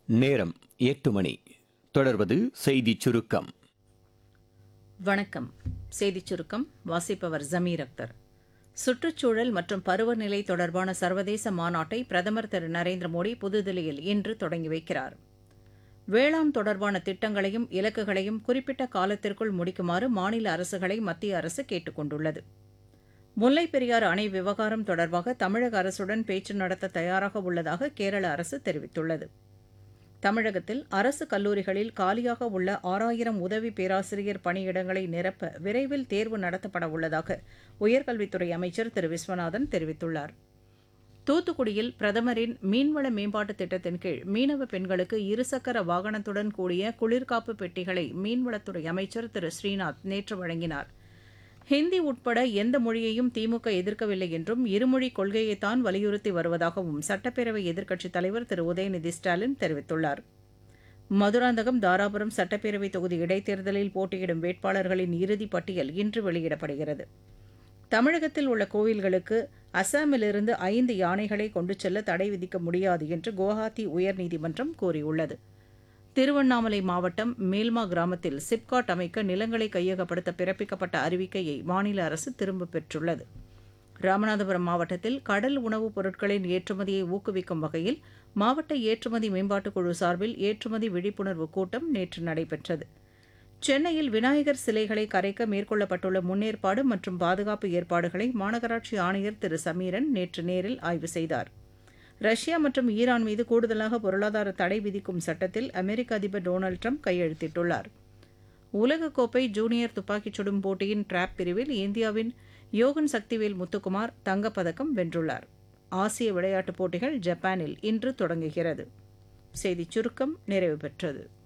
நேரம் எட்டு மணி தொடர்வது செய்திச் சுருக்கம் வணக்கம் செய்திச் சுருக்கம் வாசிப்பவர் ஜமீர் அக்தர் சுற்றுச்சூழல் மற்றும் பருவநிலை தொடர்பான சர்வதேச மாநாட்டை பிரதமர் திரு நரேந்திர மோடி புதுதில்லியில் இன்று தொடங்கி வைக்கிறார் வேளாண் தொடர்பான திட்டங்களையும் இலக்குகளையும் குறிப்பிட்ட காலத்திற்குள் முடிக்குமாறு மாநில அரசுகளை மத்திய அரசு கேட்டுக் கொண்டுள்ளது முல்லைப் பெரியாறு அணை விவகாரம் தொடர்பாக தமிழக அரசுடன் பேச்சு நடத்த தயாராக உள்ளதாக கேரள அரசு தெரிவித்துள்ளது தமிழகத்தில் அரசு கல்லூரிகளில் காலியாக உள்ள ஆறாயிரம் உதவி பேராசிரியர் பணியிடங்களை நிரப்ப விரைவில் தேர்வு நடத்தப்பட உள்ளதாக உயர்கல்வித்துறை அமைச்சர் திரு விஸ்வநாதன் தெரிவித்துள்ளார் தூத்துக்குடியில் பிரதமரின் மீன்வள மேம்பாட்டு திட்டத்தின் கீழ் மீனவ பெண்களுக்கு இருசக்கர வாகனத்துடன் கூடிய குளிர்காப்பு பெட்டிகளை மீன்வளத்துறை அமைச்சர் திரு ஸ்ரீநாத் நேற்று வழங்கினார் ஹிந்தி உட்பட எந்த மொழியையும் திமுக எதிர்க்கவில்லை என்றும் இருமொழி கொள்கையைத்தான் வலியுறுத்தி வருவதாகவும் சட்டப்பேரவை எதிர்க்கட்சித் தலைவர் திரு உதயநிதி ஸ்டாலின் தெரிவித்துள்ளார் மதுராந்தகம் தாராபுரம் சட்டப்பேரவை தொகுதி இடைத்தேர்தலில் போட்டியிடும் வேட்பாளர்களின் இறுதிப் பட்டியல் இன்று வெளியிடப்படுகிறது தமிழகத்தில் உள்ள கோவில்களுக்கு அசாமிலிருந்து ஐந்து யானைகளை கொண்டு செல்ல தடை விதிக்க முடியாது என்று குவஹாத்தி உயர்நீதிமன்றம் கூறியுள்ளது திருவண்ணாமலை மாவட்டம் மேல்மா கிராமத்தில் சிப்காட் அமைக்க நிலங்களை கையகப்படுத்த பிறப்பிக்கப்பட்ட அறிவிக்கையை மாநில அரசு திரும்பப் பெற்றுள்ளது ராமநாதபுரம் மாவட்டத்தில் கடல் உணவுப் பொருட்களின் ஏற்றுமதியை ஊக்குவிக்கும் வகையில் மாவட்ட ஏற்றுமதி மேம்பாட்டுக் குழு சார்பில் ஏற்றுமதி விழிப்புணர்வு கூட்டம் நேற்று நடைபெற்றது சென்னையில் விநாயகர் சிலைகளை கரைக்க மேற்கொள்ளப்பட்டுள்ள முன்னேற்பாடு மற்றும் பாதுகாப்பு ஏற்பாடுகளை மாநகராட்சி ஆணையர் திரு சமீரன் நேற்று நேரில் ஆய்வு செய்தார் ரஷ்யா மற்றும் ஈரான் மீது கூடுதலாக பொருளாதார தடை விதிக்கும் சட்டத்தில் அமெரிக்க அதிபர் டொனால்டு ட்ரம்ப் கையெழுத்திட்டுள்ளார் உலகக்கோப்பை ஜூனியர் துப்பாக்கிச் சுடும் போட்டியின் டிராப் பிரிவில் இந்தியாவின் யோகன் சக்திவேல் முத்துக்குமார் தங்கப்பதக்கம் வென்றுள்ளார் ஆசிய விளையாட்டுப் போட்டிகள் ஜப்பானில் இன்று தொடங்குகிறது செய்திச் சுருக்கம் நிறைவு பெற்றது